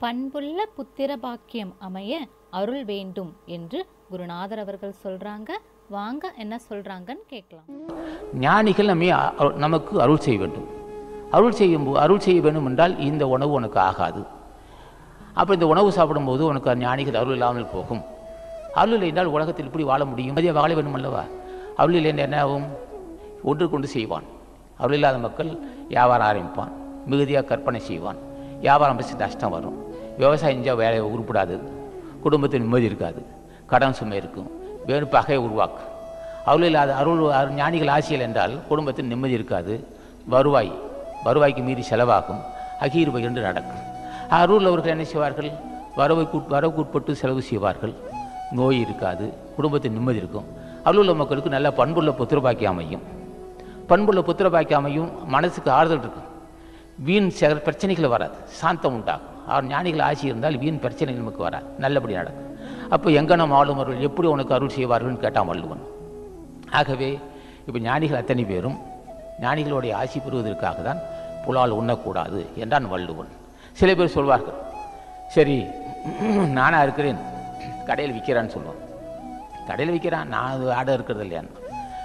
பண்புள்ள புத்திர பாக்கியம் அமைய அருள் வேண்டும் என்று குருநாதர் அவர்கள் சொல்றாங்க வாங்க என்ன சொல்றாங்கன்னு கேட்கலாம் ஞானிகள் நம்மை அ- நமக்கு அருள் செய்ய வேண்டும் அருள் செய்யும் போ- அருள் செய்ய வேண்டும் என்றால் இந்த உணவு உனக்கு ஆகாது அப்போ இந்த உணவு சாப்பிடும்போது உனக்கு அந்த ஞானிகள் அருள் இல்லாமல் போகும் அருள் இல்லை என்றால் உலகத்தில் இப்படி வாழ முடியும் அதே வாழ வேண்டும் அல்லவா அருள் இல்லை என்றால் என்ன ஆகும் ஒன்று கொண்டு செய்வான் அருள் இல்லாத மக்கள் வியாபாரம் ஆரம்பிப்பான் மிகுதியாக கற்பனை செய்வான் வியாபாரம் பற்றி நஷ்டம் வரும் விவசாயம் செஞ்சால் வேலை உருப்படாது குடும்பத்தில் நிம்மதி இருக்காது கடன் சுமை இருக்கும் வேணும் பகையை உருவாக்கு அருள் இல்லாத அருள் அருள் ஞானிகள் ஆசியல் என்றால் குடும்பத்தில் நிம்மதி இருக்காது வருவாய் வருவாய்க்கு மீறி செலவாகும் அகீர்வை என்று நடக்கும் அருள் அவர்கள் என்ன செய்வார்கள் வரவுக்கு உட்- வரவுக்கு உட்பட்டு செலவு செய்வார்கள் நோய் இருக்காது குடும்பத்தில் நிம்மதி இருக்கும் அருளுள்ள மக்களுக்கு நல்ல பண்புள்ள புத்திரபாக்கி அமையும் பண்புள்ள புத்திரபாக்கி அமையும் மனசுக்கு ஆறுதல் இருக்கும் வீண் சில பிரச்சனைகள் வராது சாந்தம் உண்டாகும் அவர் ஞானிகள் ஆசி இருந்தால் வீண் பிரச்சனைகள் நமக்கு வராது நல்லபடி நடக்கும் அப்போ எங்கனம் ஆளுமர்கள் எப்படி உனக்கு அருள் செய்வார்கள்னு கேட்டான் வள்ளுவன் ஆகவே இப்போ ஞானிகள் அத்தனை பேரும் ஞானிகளுடைய ஆசி பெறுவதற்காக தான் புலால் உண்ணக்கூடாது என்றான் வள்ளுவன் சில பேர் சொல்வார்கள் சரி நானா இருக்கிறேன் கடையில் விற்கிறான்னு சொல்லுவான் கடையில் விற்கிறான் நான் அது ஆடை இருக்கிறது இல்லையான்னு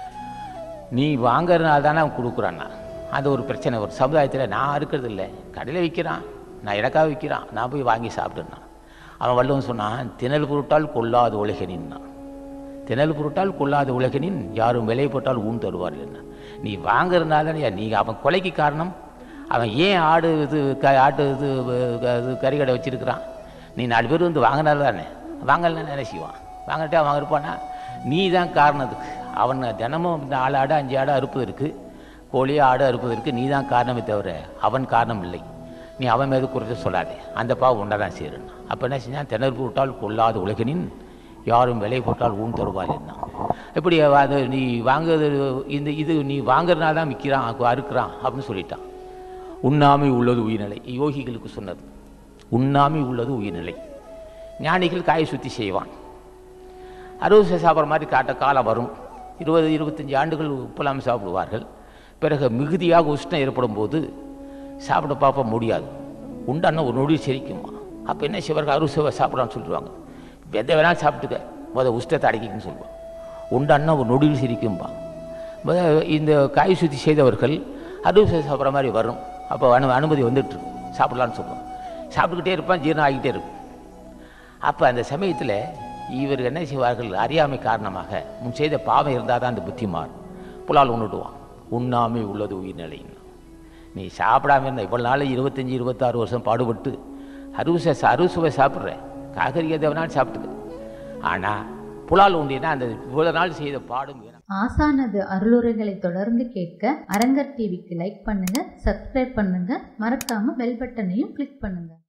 நீ வாங்குறதுனால தானே அவன் கொடுக்குறான்னா அது ஒரு பிரச்சனை ஒரு சமுதாயத்தில் நான் இருக்கிறது இல்லை கடையில் விற்கிறான் நான் எனக்காக விற்கிறான் நான் போய் வாங்கி சாப்பிட்டேன்னா அவன் வள்ளுவன் சொன்னான் திணல் பொருட்டால் கொல்லாத உலகனின்னா திணல் பொருட்டால் கொல்லாத உலகனின் யாரும் விலை போட்டால் ஊன் தருவார் என்ன நீ வாங்குறதுனால நீ அவன் கொலைக்கு காரணம் அவன் ஏன் ஆடு இது க ஆட்டு இது க- இது கறிக்கடை வச்சிருக்கிறான் நீ நாலு பேர் வந்து வாங்கினால தானே வாங்கலாம் என்ன செய்வான் வாங்கிட்டே அவன் இருப்பானா நீ தான் காரணத்துக்கு அவன் தினமும் இந்த ஆள் ஆடு அஞ்சு ஆடு அறுப்பதற்கு கோழியோ ஆடு அறுப்பதற்கு நீ தான் காரணமே தவிர அவன் காரணம் இல்லை நீ அவன் மீது குறைத்து சொல்லாதே அந்த பாவம் உண்டை தான் சேரணும் அப்போ என்ன செஞ்சான் திணறு போட்டால் கொள்ளாத உலகனின் யாரும் விலை போட்டால் ஊன் தருவார் என்ன இப்படி அது நீ வாங்குறது இந்த இது நீ வாங்குறதுனால தான் விற்கிறான் அறுக்கிறான் அப்படின்னு சொல்லிட்டான் உண்ணாமை உள்ளது உயிர்நிலை யோகிகளுக்கு சொன்னது உண்ணாமை உள்ளது உயிர்நிலை ஞானிகள் காயை சுத்தி செய்வான் அறுபது சாப்பிட்ற மாதிரி காட்ட காலம் வரும் இருபது இருபத்தஞ்சி ஆண்டுகள் உப்பலாமல் சாப்பிடுவார்கள் பிறகு மிகுதியாக உஷ்ணம் ஏற்படும் போது சாப்பிட பார்ப்ப முடியாது உண்டான ஒரு நொடி செரிக்குமா அப்போ என்ன செய்வார்கள் அறுபது சேவை சாப்பிட்றான்னு சொல்லிடுவாங்க எதை வேணாலும் சாப்பிட்டுக்க முத உஷ்டத்தை அடக்கிக்குன்னு சொல்லுவான் உண்டான ஒரு நொடியில் சிரிக்கும்பா முத இந்த காய் சுத்தி செய்தவர்கள் அறுபது சேவை சாப்பிட்ற மாதிரி வரும் அப்போ அனு அனுமதி வந்துட்டு இருக்கும். சாப்பிடலான்னு சொல்லுவான் சாப்பிட்டுக்கிட்டே இருப்பான் ஜீரணம் ஆகிட்டே இருக்கும் அப்போ அந்த சமயத்தில் இவர் என்ன செய்வார்கள் அறியாமை காரணமாக முன் செய்த பாவம் இருந்தால் தான் அந்த புத்தி மாறும் புலால் உண்ணுடுவான் உண்ணாமை உள்ளது உயிர்நிலைன்னு நீ சாப்பிடாம இருந்த இவ்வளோ நாள் இருபத்தஞ்சி இருபத்தாறு வருஷம் பாடுபட்டு அறுசுவை அறுசுவை சாப்பிட்ற காகரிக தேவனால் சாப்பிட்டுக்க ஆனால் புலால் உண்டினா அந்த இவ்வளோ நாள் செய்த பாடும் வீணா ஆசானது அருளுரைகளை தொடர்ந்து கேட்க அரங்கர் டிவிக்கு லைக் பண்ணுங்க சப்ஸ்கிரைப் பண்ணுங்க மறக்காம பெல் பட்டனையும் கிளிக் பண்ணுங்க